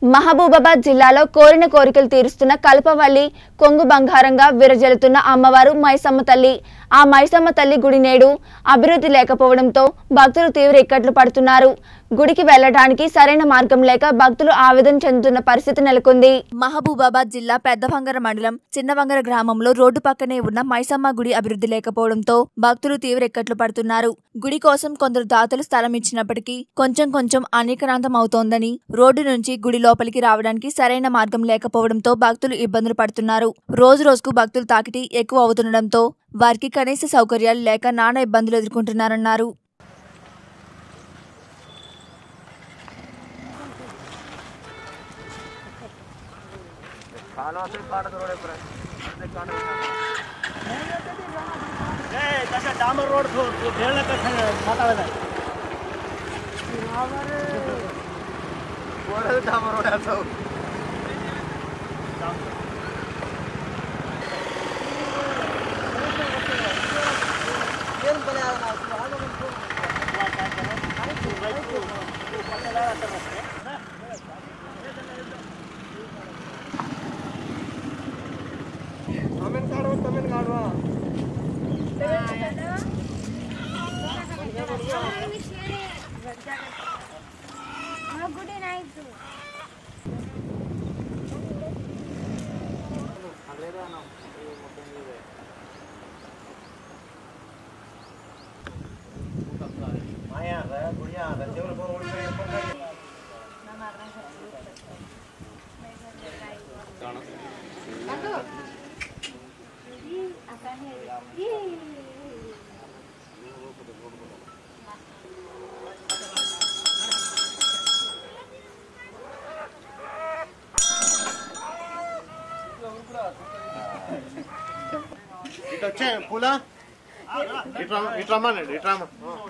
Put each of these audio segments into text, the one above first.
మహబూబాబాద్ జిల్లాలో కోరిన కోరికలు తీరుస్తున్న కల్పవల్లి కొంగు బంగారంగా విరజల్లుతున్న అమ్మవారు మైసమ్మ తల్లి ఆ మైసమ్మ తల్లి గుడి నేడు అభివృద్ధి లేకపోవడంతో భక్తులు తీవ్ర ఇక్కట్లు పడుతున్నారు గుడికి వెళ్లడానికి సరైన మార్గం లేక భక్తులు ఆవేదన చెందుతున్న పరిస్థితి నెలకొంది మహబూబాబాద్ జిల్లా పెద్దవంగర మండలం చిన్నవంగర గ్రామంలో రోడ్డు పక్కనే ఉన్న మైసమ్మ గుడి అభివృద్ధి లేకపోవడంతో భక్తులు తీవ్ర ఇక్కట్లు పడుతున్నారు గుడి కోసం కొందరు దాతలు స్థలం ఇచ్చినప్పటికీ కొంచెం కొంచెం అనేకనాంతం అవుతోందని రోడ్డు నుంచి గుడి లోపలికి రావడానికి సరైన మార్గం లేకపోవడంతో భక్తులు ఇబ్బందులు పడుతున్నారు రోజు రోజుకు భక్తులు తాకిటి ఎక్కువ అవుతుండటంతో వారికి కనీస సౌకర్యాలు లేక నానా ఇబ్బందులు ఎదుర్కొంటున్నారన్నారు कशा डांबर रोड थो तो भेड़ कशा मातावाला डांबर रोड आहे तो ತಮಿಳ್ ಕಾಡುವ ತಮಿಳ್ ಕಾಡುವ ಗುಡ್ ನೈಟ್ माया रे गुड़िया रे जेवण पण ओळखी पण काय ఇటు వచ్చే పూల ఇట్లా ఇట్లా రమ్మనండి ఇట్లా రమ్మ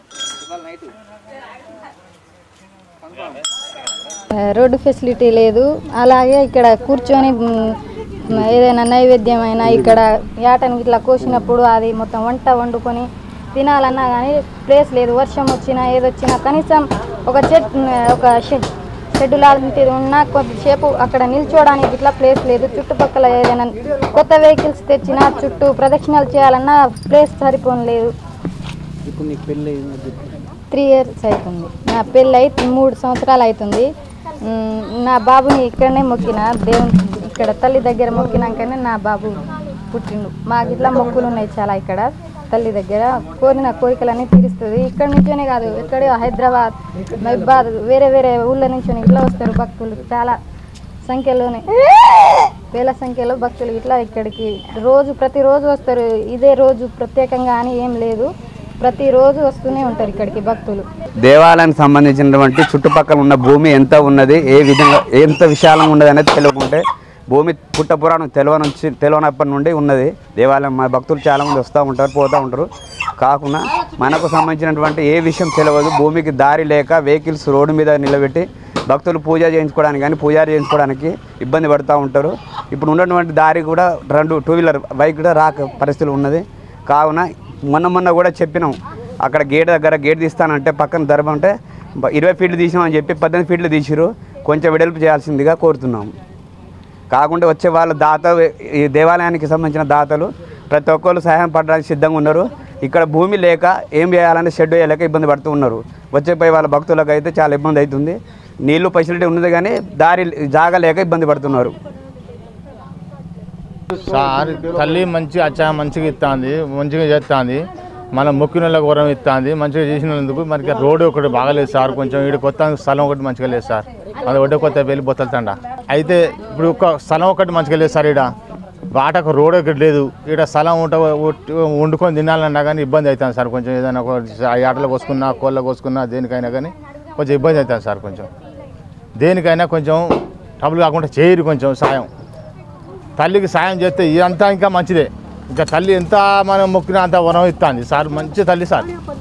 రోడ్డు ఫెసిలిటీ లేదు అలాగే ఇక్కడ కూర్చొని మ్, ఏదైనా నైవేద్యం అయినా ఇక్కడ యాటని ఇట్లా కోసినప్పుడు అది మొత్తం వంట వండుకొని తినాలన్నా కానీ ప్లేస్ లేదు వర్షం వచ్చినా ఏదొచ్చినా కనీసం ఒక చెట్ ఒక షెడ్ షెడ్ లాంటిది ఉన్నా కొద్దిసేపు అక్కడ నిల్చోడానికి ఇట్లా ప్లేస్ లేదు చుట్టుపక్కల ఏదైనా కొత్త వెహికల్స్ తెచ్చినా చుట్టూ ప్రదక్షిణాలు చేయాలన్నా ప్లేస్ సరిపోను లేదు ఇప్పుడు నీకు పెళ్ళి అయింది త్రీ ఇయర్స్ అవుతుంది నా పెళ్ళి అయి మూడు సంవత్సరాలు అవుతుంది మ్, నా బాబుని ఇక్కడనే మొక్కిన దేవుని ఇక్కడ తల్లి దగ్గర మొక్కినాకనే నా బాబు పుట్టిండు మాకు ఇట్లా మొక్కులు ఉన్నాయి చాలా ఇక్కడ తల్లి దగ్గర కోరిన కోరికలన్నీ తీరుస్తుంది ఇక్కడ నుంచోనే కాదు ఎక్కడో హైదరాబాద్ మహిబాద్ వేరే వేరే ఊళ్ళ నుంచి ఇట్లా వస్తారు భక్తులు చాలా సంఖ్యలోనే వేల సంఖ్యలో భక్తులు ఇట్లా ఇక్కడికి రోజు ప్రతిరోజు వస్తారు ఇదే రోజు ప్రత్యేకంగా అని ఏం లేదు ప్రతిరోజు వస్తూనే ఉంటారు ఇక్కడికి భక్తులు దేవాలయానికి సంబంధించినటువంటి చుట్టుపక్కల ఉన్న భూమి ఎంత ఉన్నది ఏ విధంగా ఎంత విశాలంగా ఉన్నది అనేది తెలియకుంటే భూమి పుట్ట పురాణం తెలియనుంచి తెలియనప్పటి నుండి ఉన్నది దేవాలయం మా భక్తులు చాలామంది వస్తూ ఉంటారు పోతూ ఉంటారు కాకుండా మనకు సంబంధించినటువంటి ఏ విషయం తెలియదు భూమికి దారి లేక వెహికల్స్ రోడ్డు మీద నిలబెట్టి భక్తులు పూజ చేయించుకోవడానికి కానీ పూజారి చేయించుకోవడానికి ఇబ్బంది పడుతూ ఉంటారు ఇప్పుడు ఉన్నటువంటి దారి కూడా రెండు టూ వీలర్ బైక్ కూడా రాక పరిస్థితులు ఉన్నది కావున మొన్న మొన్న కూడా చెప్పినాం అక్కడ గేట్ దగ్గర గేట్ తీస్తానంటే పక్కన దర్భ అంటే బ- ఇరవై ఫీట్లు తీసినామని చెప్పి పద్దెనిమిది ఫీట్లు తీసిరు కొంచెం వెడల్పు చేయాల్సిందిగా కోరుతున్నాం కాకుండా వచ్చే వాళ్ళ దాత ఈ దేవాలయానికి సంబంధించిన దాతలు ప్రతి ఒక్కరు సహాయం పడడానికి సిద్ధంగా ఉన్నారు ఇక్కడ భూమి లేక ఏం చేయాలని షెడ్ వేయలేక ఇబ్బంది పడుతూ ఉన్నారు వచ్చేపోయి వాళ్ళ భక్తులకు అయితే చాలా ఇబ్బంది అవుతుంది నీళ్లు ఫెసిలిటీ ఉన్నది కానీ దారి జాగా లేక ఇబ్బంది పడుతున్నారు సార్ తల్లి మంచి అచ్చా మంచిగా ఇస్తుంది మంచిగా చేస్తుంది మన మొక్కిన వాళ్ళకి వరం ఇస్తుంది మంచిగా చేసినందుకు మనకి రోడ్డు ఒకటి బాగాలేదు సార్ కొంచెం ఇక్కడ కొత్త స్థలం ఒకటి మంచిగా లేదు సార్ అది ఒడ్డు కొత్త వెళ్ళి బొత్తలుతండ అయితే ఇప్పుడు ఒక స్థలం ఒకటి మంచిగా లేదు సార్ ఇక్కడ వాటకు రోడ్ ఒకటి లేదు ఇక్కడ స్థలం ఉంట వండుకొని తినాలన్నా కానీ ఇబ్బంది అవుతుంది సార్ కొంచెం ఏదైనా ఒక ఆటలు కోసుకున్నా కోళ్ళ కోసుకున్నా దేనికైనా కానీ కొంచెం ఇబ్బంది అవుతుంది సార్ కొంచెం దేనికైనా కొంచెం ట్రబుల్ కాకుండా చేయరు కొంచెం సాయం తల్లికి సాయం చేస్తే ఇదంతా ఇంకా మంచిదే ఇంకా తల్లి ఎంత మనం మొక్కినా అంత వరం ఇస్తుంది సార్ మంచి తల్లి సార్